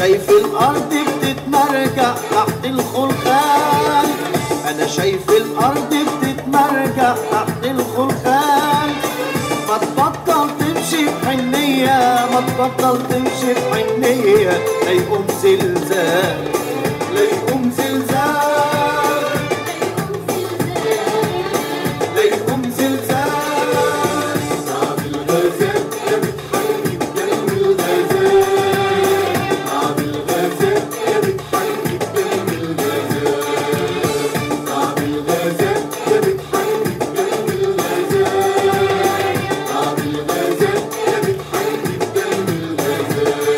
شايف الارض بتتمرجع تحت الخلخال انا شايف الارض بتتمرجع تحت الخلخال ما تبطل تمشي بحنية ما تبطل تمشي بحنية لا يقوم زلزال لا يقوم زلزال لا يقوم زلزال تعب الغزال يا بتحني بدم الغزال تعب الغزال يا بتحني بدم الغزال تعب الغزال يا بتحني بدم الغزال تعب الغزال يا بتحني بدم الغزال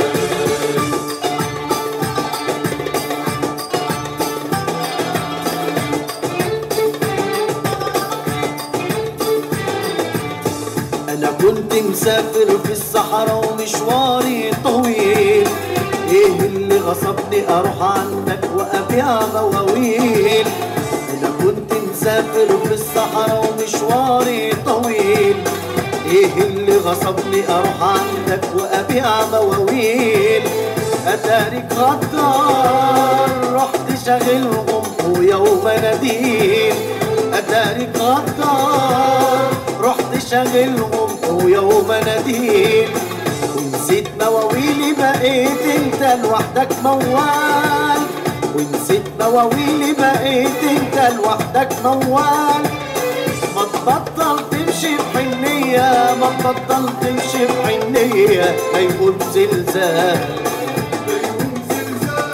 انا كنت مسافر في الصحراء ومشواري طويل ايه اللي غصبني اروح عنك وابيع مواويل انا كنت مسافر في الصحراء ومشواري طويل ايه اللي غصبني اروح عندك وابيع مواويل اتارك غدار رحت شاغلهم ويوم نديم اتارك غدار رحت شاغلهم ويوم نديم ونسيت مواويلي بقيت انت لوحدك موال ونسيت مواويلي بقيت انت لوحدك موال ما تبطل تمشي بحنية ما تبطل تمشي بحنية لا يقوم زلزال لا يقوم زلزال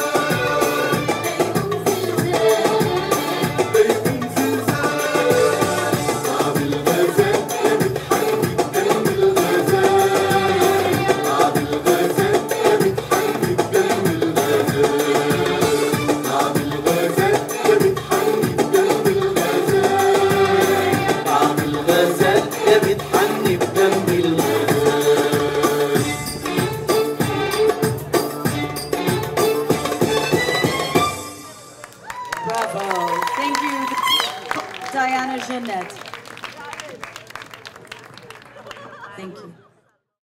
لا يقوم زلزال تعب الغزال يا بتحني بدم الغزال تعب الغزال يا بتحني بدم الغزال تعب الغزال يا بتحني بدم الغزال تعب الغزال يا بتحني بدم الغزال Bravo. Thank you, Diana Jeanette. Thank you.